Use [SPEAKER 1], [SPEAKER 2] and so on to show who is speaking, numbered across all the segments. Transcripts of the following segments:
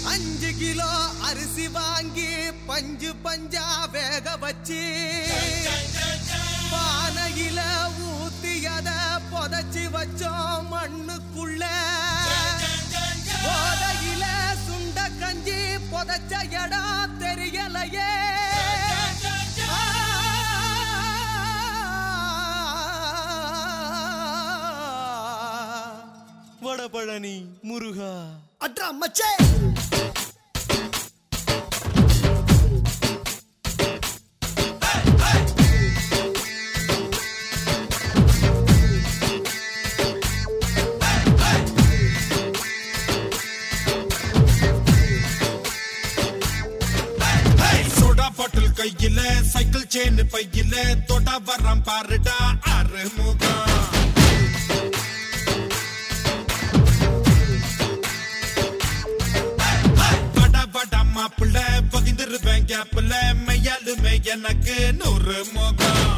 [SPEAKER 1] அஞ்சு கிலோ அரிசி வாங்கி பஞ்சு பஞ்சா வேக வச்சு பானையில ஊத்தியத புதைச்சி வச்சோம் மண்ணுக்குள்ள போதையில சுண்ட கஞ்சி புதைச்ச இடம் தெரியலையே வடபழனி முருகா
[SPEAKER 2] அட்ரா மச்சே
[SPEAKER 3] சோடா பாட்டில் கையில சைக்கிள் செயின் பையில தொட்டா வர்றான் பாருடா அறுமுகம் படா படா மாப்பிள்ள பகிர்ந்துருவேன் கேப்ல மையாலுமே எனக்கு நூறு முகம்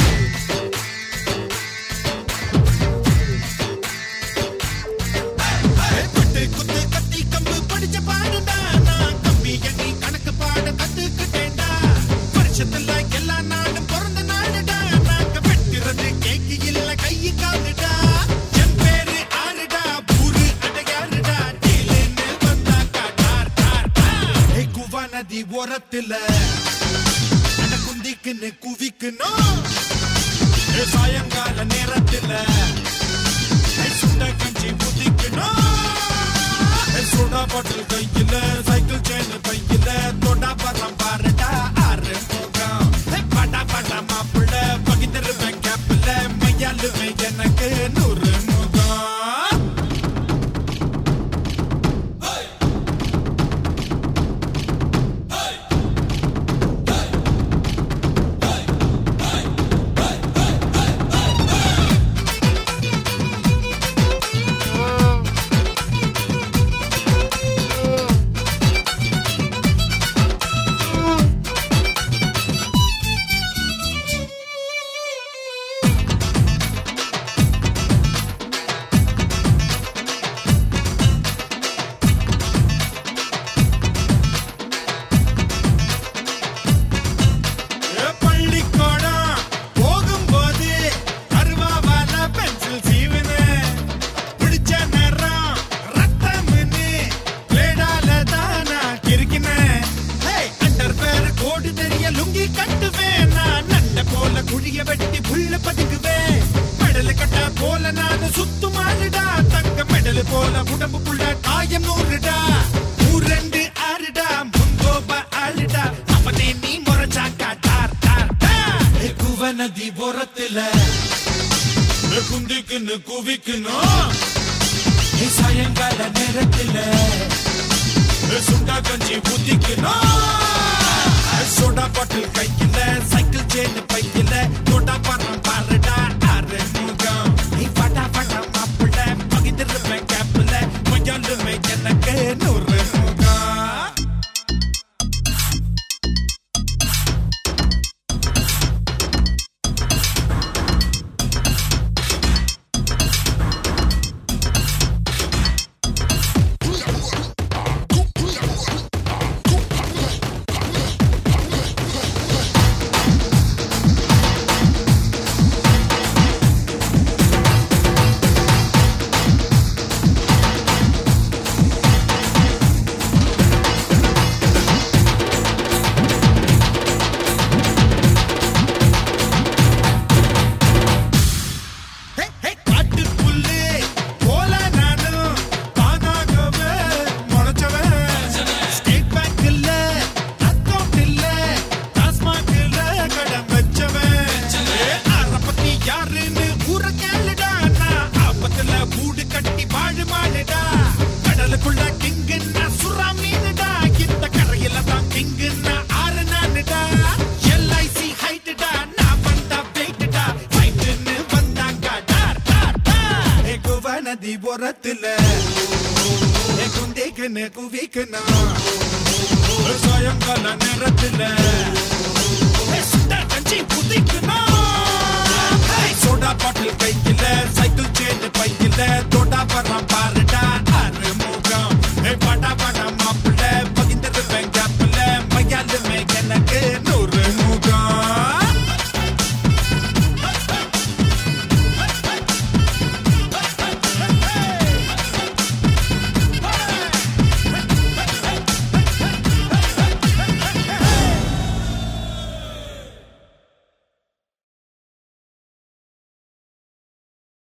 [SPEAKER 3] பட்டு குத்து கத்தி கம்பு படிச்ச பாடுடா நான் கம்பி எண்ணி கணக்கு பாட கத்துக்கிட்டேன்டா வருஷத்துல எல்லா நாடும் பிறந்த நாடுடா நாங்க வெட்டுறது கேக்கு இல்ல கையு காலுடா என் பேரு ஆறுடா பூரு அடையாறுடா டீலுன்னு வந்தாக்கா டார் டார் டார் ஏ குவா நதி ஓரத்துல அட குந்திக்குன்னு குவிக்கணும் ஏ சாயங்கால நேரத்துல சுண்ட கஞ்சி முதிக்கணும் சோடா பாட்டில் கையில சைக்கிள் செயின் பையில தொண்டா பரம் பாருடா ஆறு முகம் படா படா மாப்பிள்ள பகிர்ந்துருவேன் கேப்பில் மையாலுமே எனக்கு நூறு முகம் பள்ளிக்கூடம் போகும்போது அருவாவால பென்சில் சீவுனு பிடிச்ச நேரம் ரத்தம்னு பிளேடால தான் நான் கிறுக்கினேன் அண்டர் பேர் கோடு தெரிய லுங்கி கட்டுவேன் நான் நண்ட போல குழிய வெட்டி புள்ள பதுக்குவேன் மெடல் கட்ட போல நான் சுத்துமாடுடா தங்க மெடல் போல உடம்புக்குள்ள காயம் நூறுடா ஊரெண்டு ஆறுடா முன்கோப ஆளுடா அவனே நீ முறைச்சாக்கா டார் டார் டார் குவ நதி ஓரத்துல குந்திக்குன்னு குவிக்கணும் சாயங்கால நேரத்துல சுண்டா கஞ்சி ஊத்திக்கணும் சோடா பாட்டில் கையில சைக்கிள் செயின் பையில தொட்டா பரம் பாருடா ஆறு முகம் நீ படா படா மாப்பிள்ள பகிர்ந்துருவேன் கேப்பில் மையாலுமே எனக்கு நூறு முகம் ஹே, ஹே, காட்டுப்புல்லு போல நானும் தானாகவே முளைச்சவன். ஸ்டேட் பேங்க்ல account இல்ல, டாஸ்மாக்ல கடன் வச்சவன். ஏ, ஆளை பத்தி யாருன்னு ஊரை கேளுடா. நான் ஆபத்துல கூடு கட்டி வாழு மாடுடா. கடலுக்குள்ள கிங்குன்னா சுறா மீனுடா. இந்த கரையில தான் கிங்குன்னா ஆறு நானுடா. LIC ஹைட்டுடா, நான் வந்தா வெயிட்டுடா. ஃபைட்டுன்னு வந்தாக்கா டார், டார், டார். ஏ குவா நதி ஓரத்துல ஏ குந்திக்குன்னு குவிக்கணும் சாயங்கால நேரத்துல ஏ சுண்டா கஞ்சி புதிக்கணும் சோடா பாட்டில் கையில சைக்கிள் செயின் பையில தொட்டா வர்றான் பாருடா